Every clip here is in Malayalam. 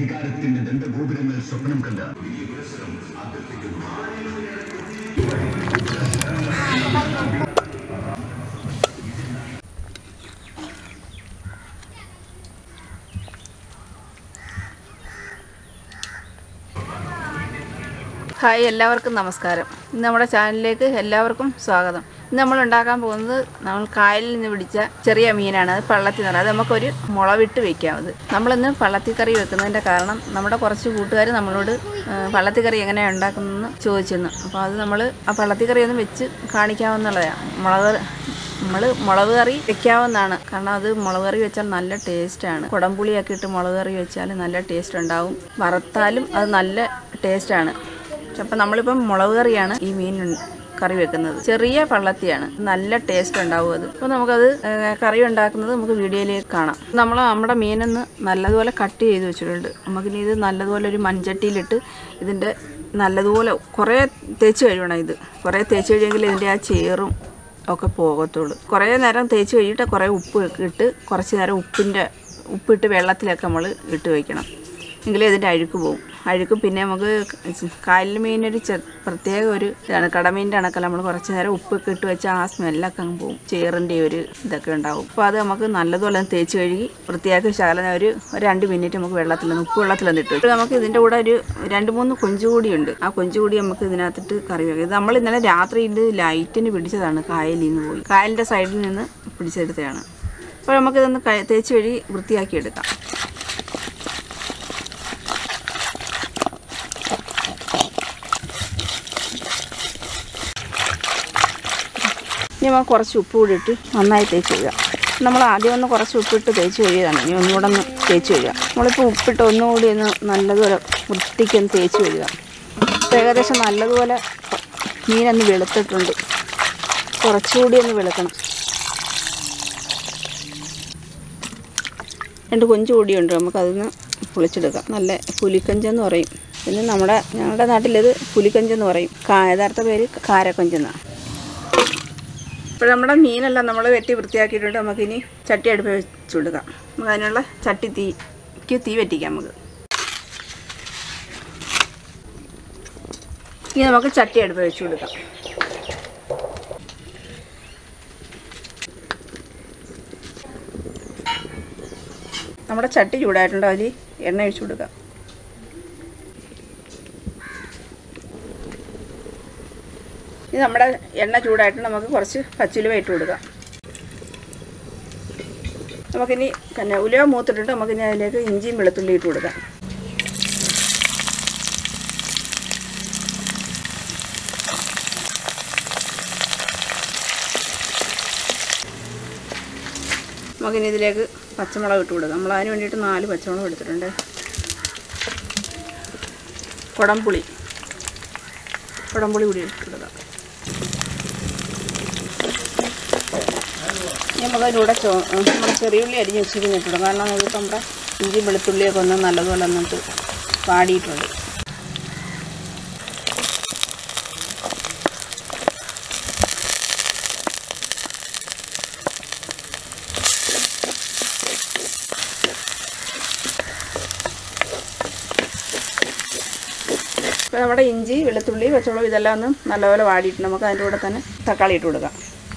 അധികാരത്തിന്റെ ദണ്ഡഗോപുരങ്ങൾ സ്വപ്നം കണ്ട ഹായ് എല്ലാവർക്കും നമസ്കാരം ഇന്ന് നമ്മുടെ ചാനലിലേക്ക് എല്ലാവർക്കും സ്വാഗതം ഇന്ന് നമ്മൾ ഉണ്ടാക്കാൻ പോകുന്നത് നമ്മൾ കായലിൽ നിന്ന് പിടിച്ച ചെറിയ മീനാണ് അത് പള്ളത്തി നിറ അത് നമുക്കൊരു മുളവിട്ട് വെക്കാം അത് നമ്മളിന്ന് പള്ളത്തി കറി വെക്കുന്നതിൻ്റെ കാരണം നമ്മുടെ കുറച്ച് കൂട്ടുകാർ നമ്മളോട് ആ, പള്ളത്തി കറി എങ്ങനെയാണ് ഉണ്ടാക്കുന്നതെന്ന് ചോദിച്ചിരുന്നു അപ്പോൾ അത് നമ്മൾ ആ പള്ളത്തി കറി ഒന്ന് വെച്ച് കാണിക്കാവുന്നതാണ് മുളക് നമ്മൾ മുളക് കറി വെക്കാവുന്നതാണ് കാരണം അത് മുളക് കറി വെച്ചാൽ നല്ല ടേസ്റ്റാണ് കുടംപുളിയൊക്കെ ഇട്ട് മുളക് കറി വെച്ചാൽ നല്ല ടേസ്റ്റ് ഉണ്ടാവും വറുത്താലും അത് നല്ല ടേസ്റ്റാണ് അപ്പം നമ്മളിപ്പം മുളക് കറിയാണ് ഈ മീൻ ഉൺ- കറി വെക്കുന്നത് ചെറിയ പള്ളത്തിയാണ് നല്ല ടേസ്റ്റ് ഉണ്ടാവും അത് അപ്പോൾ നമുക്കത് ഏഹ്, കറി ഉണ്ടാക്കുന്നത് നമുക്ക് വീഡിയോയിലേക്ക് കാണാം നമ്മൾ നമ്മുടെ മീനൊന്ന് നല്ലതുപോലെ കട്ട് ചെയ്ത് വെച്ചിട്ടുണ്ട് നമുക്കിനി ഇത് നല്ലതുപോലെ ഒരു മൺചട്ടിയിലിട്ട് ഇതിൻ്റെ നല്ലതുപോലെ കുറേ തേച്ച് കഴിയണം ഇത് കുറേ തേച്ച് കഴിയുമെങ്കിൽ ഇതിൻ്റെ ആ ചേറും ഒക്കെ പോകത്തുള്ളൂ കുറേ നേരം തേച്ച് കഴിഞ്ഞിട്ട് കുറേ ഉപ്പ് ഒക്കെ ഇട്ട് കുറച്ച് നേരം ഉപ്പിൻ്റെ ഉപ്പിട്ട് വെള്ളത്തിലൊക്കെ നമ്മൾ ഇട്ട് വയ്ക്കണം എങ്കിലേ ഇതിൻ്റെ അഴുക്ക് പോകും അഴുക്ക് പിന്നെ നമുക്ക് കായൽ മീനൊരു ചെ പ്രത്യേക ഒരു ഇതാണ് കടമീൻ്റെ കണക്കല്ല നമ്മൾ കുറച്ച് നേരം ഉപ്പൊക്കെ ഇട്ട് വെച്ചാൽ ആ സ്മെല്ലൊക്കെ അങ്ങ് പോകും ചേറിൻ്റെ ഒരു ഇതൊക്കെ ഉണ്ടാവും അപ്പോൾ അത് നമുക്ക് നല്ലതുപോലെ ഒന്ന് തേച്ച് കഴുകി വൃത്തിയാക്കി ശകലം ഒരു ഒരു രണ്ട് മിനിറ്റ് നമുക്ക് വെള്ളത്തിലൊന്ന് ഉപ്പ് വെള്ളത്തിലൊന്ന് ഇട്ട് വെക്കും നമുക്ക് ഇതിൻ്റെ കൂടെ ഒരു രണ്ട് മൂന്ന് കൊഞ്ചുകൂടിയുണ്ട് ആ കൊഞ്ചുകൂടി നമുക്ക് ഇതിനകത്തിട്ട് കറി വെക്കാം ഇത് നമ്മൾ ഇന്നലെ രാത്രി ഇത് ലൈറ്റിന് പിടിച്ചതാണ് കായലിൽ നിന്ന് പോയി കായലിൻ്റെ സൈഡിൽ നിന്ന് പിടിച്ചെടുത്തതാണ് അപ്പോൾ നമുക്കിതൊന്ന് ക- തേച്ച് കഴുകി വൃത്തിയാക്കി എടുക്കാം ഇനി നമുക്ക് കുറച്ച് ഉപ്പ് കൂടി ഇട്ട് നന്നായി തേച്ച് കഴുകാം നമ്മൾ ആദ്യം ഒന്ന് കുറച്ച് ഉപ്പിട്ട് തേച്ച് കഴുകിയതാണ് ഇനി ഒന്നുകൂടെ ഒന്ന് തേച്ച് കഴുകാം നമ്മളിപ്പോൾ ഉപ്പിട്ട് ഒന്നുകൂടി ഒന്ന് നല്ലതുപോലെ വൃത്തിക്ക് ഒന്ന് തേച്ച് കഴുകുക ഇപ്പം ഏകദേശം നല്ലതുപോലെ മീനൊന്ന് വെളുത്തിട്ടുണ്ട് കുറച്ചുകൂടി ഒന്ന് വെളുക്കണം രണ്ട് കൊഞ്ച് കൂടിയുണ്ട് നമുക്കതൊന്ന് പൊളിച്ചെടുക്കാം നല്ല പുലിക്കഞ്ചെന്ന് പറയും പിന്നെ നമ്മുടെ ഞങ്ങളുടെ നാട്ടിലിത് പുലിക്കഞ്ചെന്ന് പറയും കാ യഥാർത്ഥ പേര് കാരക്കൊഞ്ചെന്നാണ് ഇപ്പോൾ നമ്മുടെ മീനെല്ലാം നമ്മൾ വെട്ടി വൃത്തിയാക്കിയിട്ടുണ്ട് നമുക്കിനി ചട്ടി അടുപ്പ് വെച്ച് കൊടുക്കാം നമുക്ക് അതിനുള്ള ചട്ടി തീക്ക് തീ വെറ്റിക്കാം നമുക്ക് ഇനി നമുക്ക് ചട്ടി അടുപ്പ് വെച്ച് കൊടുക്കാം നമ്മുടെ ചട്ടി ചൂടായിട്ടുണ്ട് അതിൽ എണ്ണ ഒഴിച്ച് കൊടുക്കാം ഇത് നമ്മുടെ എണ്ണ ചൂടായിട്ട് നമുക്ക് കുറച്ച് പച്ചുലുവ ഇട്ട് കൊടുക്കാം നമുക്കിനി പിന്നെ ഉലുവ മൂത്തിട്ടിട്ട് നമുക്കിനി അതിലേക്ക് ഇഞ്ചിയും വെളുത്തുള്ളി ഇട്ട് കൊടുക്കാം നമുക്കിനി ഇതിലേക്ക് പച്ചമുളക് ഇട്ട് കൊടുക്കാം നമ്മൾ അതിന് വേണ്ടിയിട്ട് നാല് പച്ചമുളക് എടുത്തിട്ടുണ്ട് കുടംപുളി കുടംപുളി കൂടി ഇട്ട് കൊടുക്കാം ഇനി നമുക്ക് അതിലൂടെ ചോ നമ്മുടെ ചെറിയുള്ളി അരിഞ്ഞ് വെച്ചിരിക്കുന്ന ഇട്ടിടും കാരണം നമുക്ക് നമ്മുടെ ഇഞ്ചി വെളുത്തുള്ളിയൊക്കെ ഒന്ന് നല്ലതുപോലെ എന്നിട്ട് വാടിയിട്ടുണ്ട് ഇപ്പോൾ നമ്മുടെ ഇഞ്ചി വെളുത്തുള്ളി പച്ചമുളക് ഇതെല്ലാം ഒന്ന് നല്ലപോലെ വാടിയിട്ട് നമുക്ക് അതിൻ്റെ കൂടെ തന്നെ തക്കാളി ഇട്ട് കൊടുക്കാം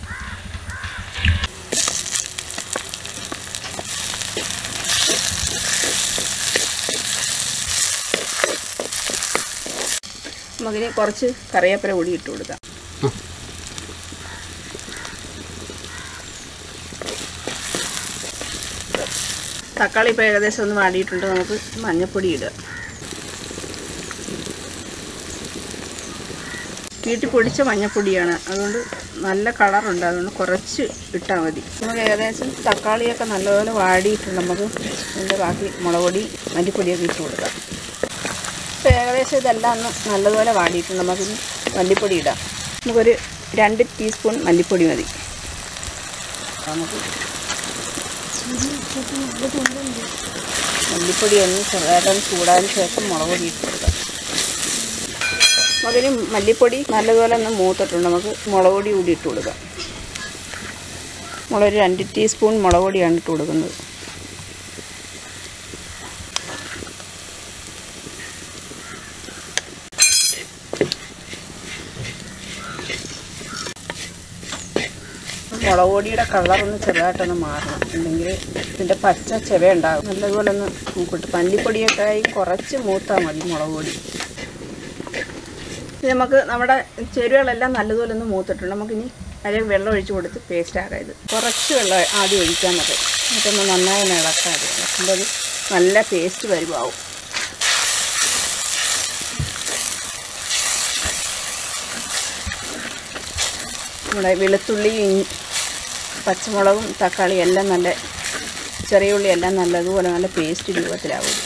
നമുക്കിനി കുറച്ച് കറിവേപ്പില കൂടി ഇട്ട് കൊടുക്കാം തക്കാളി ഇപ്പോൾ ഏകദേശം ഒന്ന് വാടിയിട്ടുണ്ട് നമുക്ക് മഞ്ഞൾപ്പൊടി ഇടുക വീട്ടിൽ പൊടിച്ച മഞ്ഞൾപ്പൊടിയാണ് അതുകൊണ്ട് നല്ല കളറുണ്ട് അതുകൊണ്ട് കുറച്ച് ഇട്ടാൽ മതി നമുക്ക് ഏകദേശം തക്കാളിയൊക്കെ നല്ലപോലെ വാടിയിട്ടുണ്ട് നമുക്ക് അതിൻ്റെ ബാക്കി മുളക് പൊടി മല്ലിപ്പൊടിയൊക്കെ ഇട്ട് കൊടുക്കാം ഇപ്പോൾ ഏകദേശം ഇതെല്ലാം ഒന്ന് നല്ലതുപോലെ വാടിയിട്ടുണ്ട് നമുക്കിനി മല്ലിപ്പൊടി ഇടാം നമുക്കൊരു രണ്ട് ടീസ്പൂൺ മല്ലിപ്പൊടി മതി നമുക്ക് മല്ലിപ്പൊടി ഒന്ന് ചെറുതായിട്ടൊന്ന് ചൂടാതിന് ശേഷം മുളക് പൊടി ഇട്ട് കൊടുക്കാം നമുക്കിനി മല്ലിപ്പൊടി നല്ലതുപോലെ ഒന്ന് മൂത്തിട്ടുണ്ട് നമുക്ക് മുളക് പൊടി കൂടി ഇട്ട് കൊടുക്കാം നമ്മളൊരു രണ്ട് ടീസ്പൂൺ മുളക് പൊടിയാണ് ഇട്ട് കൊടുക്കുന്നത് മുളക് പൊടിയുടെ കളറൊന്ന് ചെറുതായിട്ടൊന്ന് മാറണം അല്ലെങ്കിൽ ഇതിൻ്റെ പച്ച ചെവ ഉണ്ടാകും നല്ലതുപോലെ ഒന്ന് മൂക്കിട്ട് മല്ലിപ്പൊടിയൊക്കെ ആയി കുറച്ച് മൂത്താൽ മതി മുളക് പൊടി ഇനി നമുക്ക് നമ്മുടെ ചേരുവകളെല്ലാം നല്ലതുപോലെ ഒന്ന് മൂത്തിട്ടുണ്ട് നമുക്കിനി അതിൽ വെള്ളം ഒഴിച്ച് കൊടുത്ത് പേസ്റ്റ് ആക്കാം ഇത് കുറച്ച് വെള്ളം ആദ്യം ഒഴിക്കാൻ മതി എന്നിട്ടൊന്ന് നന്നായി ഒന്ന് ഇളക്കാം അത് ഇളക്കുമ്പോൾ അത് നല്ല പേസ്റ്റ് വരുമാവും നമ്മുടെ വെളുത്തുള്ളിയും ഇഞ്ചി- പച്ചമുളകും തക്കാളിയും എല്ലാം നല്ല ചെറിയ ഉള്ളി എല്ലാം നല്ലതുപോലെ നല്ല പേസ്റ്റ് രൂപത്തിലാവും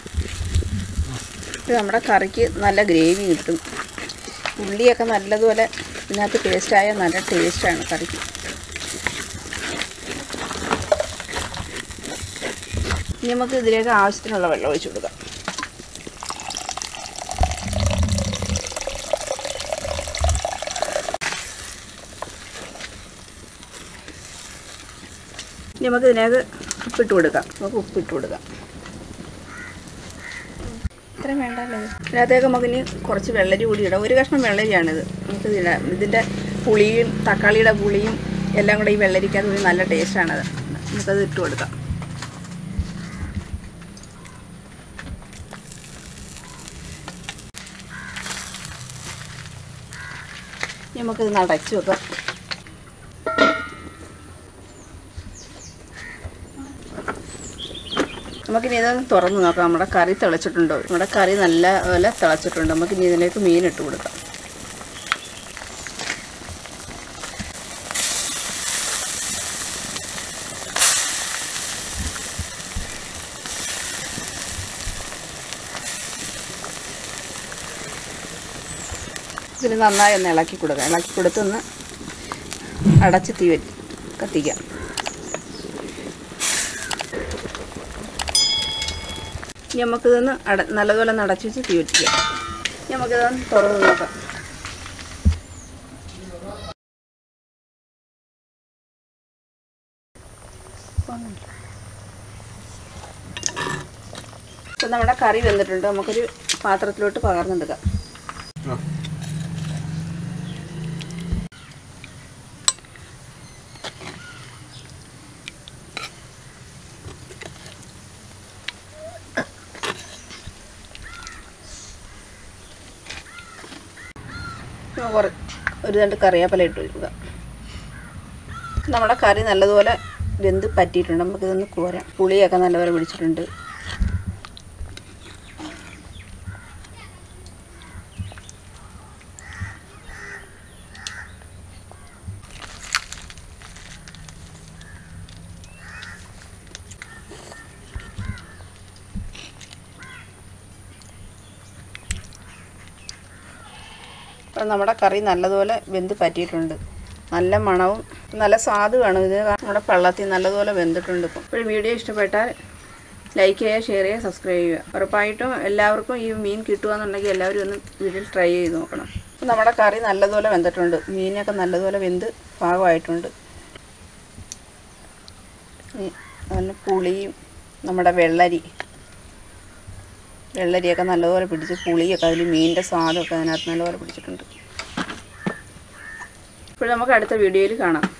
ഇത് നമ്മുടെ കറിക്ക് നല്ല ഗ്രേവി കിട്ടും ഉള്ളിയൊക്കെ നല്ലതുപോലെ ഇതിനകത്ത് പേസ്റ്റായ നല്ല ടേസ്റ്റാണ് കറിക്ക് ഇനി നമുക്ക് ഇതിലേക്ക് ആവശ്യത്തിനുള്ള വെള്ളം ഒഴിച്ചു കൊടുക്കാം ഇനി നമുക്ക് ഇതിനകത്ത് ഉപ്പിട്ട് കൊടുക്കാം നമുക്ക് ഉപ്പിട്ട് കൊടുക്കാം ഇത്രയും വേണ്ടല്ലോ ഇത്. ഇതിനകത്തേക്ക് നമുക്ക് ഇനി കുറച്ച് വെള്ളരി കൂടി ഇടാം ഒരു കഷ്ണം വെള്ളരിയാണിത് നമുക്ക് ഇതിടാം ഇതിൻ്റെ പുളിയും തക്കാളിയുടെ പുളിയും എല്ലാം കൂടെ ഈ വെള്ളരിക്കകത്ത് കൂടി നല്ല ടേസ്റ്റാണത് നമുക്കത് ഇട്ട് കൊടുക്കാം ഇനി നമുക്കിത് അടച്ചു വെക്കാം നമുക്കിനി ഇതൊന്ന് തുറന്ന് നോക്കാം നമ്മുടെ കറി തിളച്ചിട്ടുണ്ടോ നമ്മുടെ കറി നല്ല പോലെ തിളച്ചിട്ടുണ്ട് നമുക്കിനി ഇതിലേക്ക് മീൻ ഇട്ട് കൊടുക്കാം ഇതിന് നന്നായി ഒന്ന് ഇളക്കി കൊടുക്കാം ഇളക്കി കൊടുത്തൊന്ന് അടച്ച് തീ വെച്ച് കത്തിക്കാം ഇനി നമുക്കിതൊന്ന് അട നല്ലതുപോലെ ഒന്ന് അടച്ച് വെച്ച് തീ വെച്ചിക്കാം ഇനി നമുക്കിതൊന്ന് തുറന്ന് നോക്കാം ഇപ്പം നമ്മുടെ കറി വെന്തിട്ടുണ്ട് നമുക്കൊരു പാത്രത്തിലോട്ട് പകർന്നെടുക്കാം ഇപ്പൊ കുറ ഒരു രണ്ട് കറിവേപ്പില ഇട്ട് കൊടുക്കുക നമ്മുടെ കറി നല്ലതുപോലെ വെന്ത് പറ്റിയിട്ടുണ്ട് നമുക്കിതൊന്ന് കോരാം പുളിയൊക്കെ നല്ലപോലെ പിടിച്ചിട്ടുണ്ട് അപ്പം നമ്മുടെ കറി നല്ലതുപോലെ വെന്ത് പറ്റിയിട്ടുണ്ട് നല്ല മണവും നല്ല സ്വാദുമാണ് ഇത് നമ്മുടെ പള്ളത്തിൽ നല്ലതുപോലെ വെന്തിട്ടുണ്ട് ഇപ്പം ഇപ്പോൾ വീഡിയോ ഇഷ്ടപ്പെട്ടാൽ ലൈക്ക് ചെയ്യുക ഷെയർ ചെയ്യുക സബ്സ്ക്രൈബ് ചെയ്യുക ഉറപ്പായിട്ടും എല്ലാവർക്കും ഈ മീൻ കിട്ടുകയെന്നുണ്ടെങ്കിൽ എല്ലാവരും ഒന്ന് വീട്ടിൽ ട്രൈ ചെയ്ത് നോക്കണം അപ്പം നമ്മുടെ കറി നല്ലതുപോലെ വെന്തിട്ടുണ്ട് മീനൊക്കെ നല്ലതുപോലെ വെന്ത് പാകമായിട്ടുണ്ട് ഈ നല്ല പുളിയും നമ്മുടെ വെള്ളരി വെള്ളരിയൊക്കെ നല്ലപോലെ പിടിച്ച് പുളിയൊക്കെ അതിൽ മീനിൻ്റെ സ്വാദമൊക്കെ അതിനകത്ത് നല്ലപോലെ പിടിച്ചിട്ടുണ്ട് ഇപ്പോൾ നമുക്ക് അടുത്ത വീഡിയോയിൽ കാണാം